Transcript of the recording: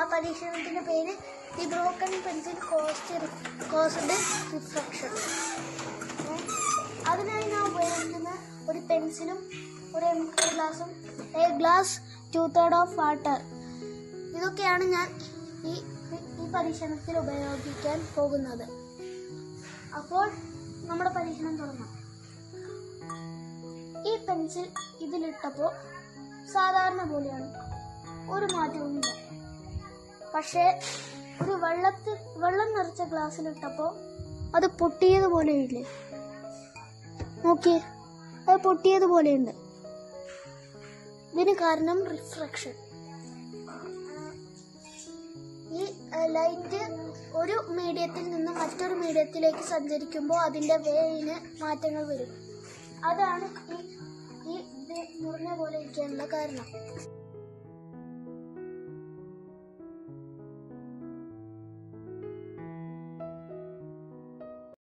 പരീക്ഷണത്തിന്റെ പേര് the broken pencil cost caused reflection അതിനായി ഞാൻ ഉപയോഗിക്കുന്ന ഒരു പെൻസിലും ഒരു എംറ്റി ഗ്ലാസും a glass two third of water ഇതൊക്കെയാണ് ഞാൻ ഈ ഈ പരീക്ഷണത്തിൽ ഉപയോഗിക്കാൻ പോകുന്നത് അപ്പോൾ നമ്മുടെ പരീക്ഷണം തുടങ്ങാം ഈ പെൻസിൽ ഇതിലിട്ടപ്പോൾ സാധാരണ പോലെയാണ് ഒരു മാറ്റവുമില്ല പക്ഷേ ഒരു വെള്ളത്തിൽ വെള്ളം നിറച്ച ഗ്ലാസ്സിലിട്ടപ്പോൾ അത് പൊട്ടിയതുപോലെയില്ലേ നോക്കിയേ അത് പൊട്ടിയതുപോലെയുണ്ട് ഇതിന് കാരണം റിഫ്ലക്ഷൻ ഈ ലൈറ്റ് ഒരു മീഡിയത്തിൽ നിന്ന് മറ്റൊരു മീഡിയത്തിലേക്ക് സഞ്ചരിക്കുമ്പോൾ അതിന്റെ വേയിന് മാറ്റങ്ങൾ വരും അതാണ് ഈ ഈ ഇത് മുറിഞ്ഞ പോലെ ഇരിക്കാനുള്ള കാരണം